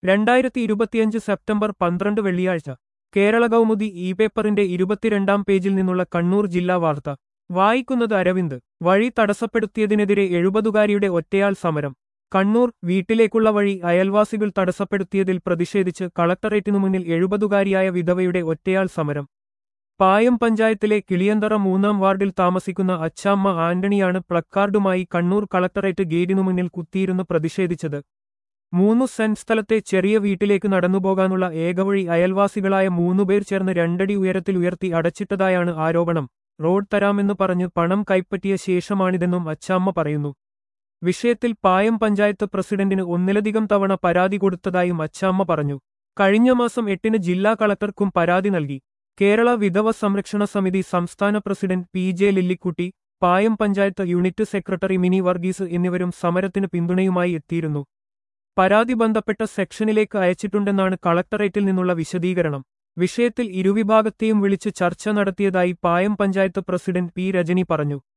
രണ്ടായിരത്തി ഇരുപത്തിയഞ്ച് സെപ്റ്റംബർ പന്ത്രണ്ട് വെള്ളിയാഴ്ച കേരള കൗമുദി ഇ പേപ്പറിന്റെ ഇരുപത്തിരണ്ടാം പേജിൽ നിന്നുള്ള കണ്ണൂർ ജില്ലാ വാർത്ത വായിക്കുന്നത് അരവിന്ദ് വഴി തടസ്സപ്പെടുത്തിയതിനെതിരെ എഴുപതുകാരിയുടെ ഒറ്റയാൾ സമരം കണ്ണൂർ വീട്ടിലേക്കുള്ള വഴി അയൽവാസികൾ തടസ്സപ്പെടുത്തിയതിൽ പ്രതിഷേധിച്ച് കളക്ടറേറ്റിനു മുന്നിൽ എഴുപതുകാരിയായ വിധവയുടെ ഒറ്റയാൾ സമരം പായം പഞ്ചായത്തിലെ കിളിയന്തറ മൂന്നാം വാർഡിൽ താമസിക്കുന്ന അച്ചാമ്മ ആന്റണിയാണ് പ്ലക്കാർഡുമായി കണ്ണൂർ കളക്ടറേറ്റ് ഗേറ്റിനു മുന്നിൽ കുത്തിയിരുന്ന് പ്രതിഷേധിച്ചത് മൂന്നു സെന്റ് സ്ഥലത്തെ ചെറിയ വീട്ടിലേക്ക് നടന്നുപോകാനുള്ള ഏകവഴി അയൽവാസികളായ മൂന്നുപേർ ചേർന്ന് രണ്ടടി ഉയരത്തിൽ ഉയർത്തി അടച്ചിട്ടതായാണ് ആരോപണം റോഡ് തരാമെന്ന് പറഞ്ഞ് പണം കൈപ്പറ്റിയ ശേഷമാണിതെന്നും അച്ചാമ്മ പറയുന്നു വിഷയത്തിൽ പായം പഞ്ചായത്ത് പ്രസിഡന്റിന് ഒന്നിലധികം തവണ പരാതി കൊടുത്തതായും അച്ചാമ്മ പറഞ്ഞു കഴിഞ്ഞ മാസം എട്ടിന് ജില്ലാ കളക്ടർക്കും പരാതി നൽകി കേരള വിധവ സംരക്ഷണ സമിതി സംസ്ഥാന president P J Lillikutty Payam panchayat unit secretary Mini Varghese എന്നിവരും സമരത്തിന് പിന്തുണയുമായി എത്തിയിരുന്നു പരാതി ബന്ധപ്പെട്ട സെക്ഷനിലേക്ക് അയച്ചിട്ടുണ്ടെന്നാണ് കളക്ടറേറ്റിൽ നിന്നുള്ള വിശദീകരണം വിഷയത്തിൽ ഇരുവിഭാഗത്തെയും വിളിച്ച് ചർച്ച നടത്തിയതായി പായം പഞ്ചായത്ത് പ്രസിഡന്റ് പി രജനി പറഞ്ഞു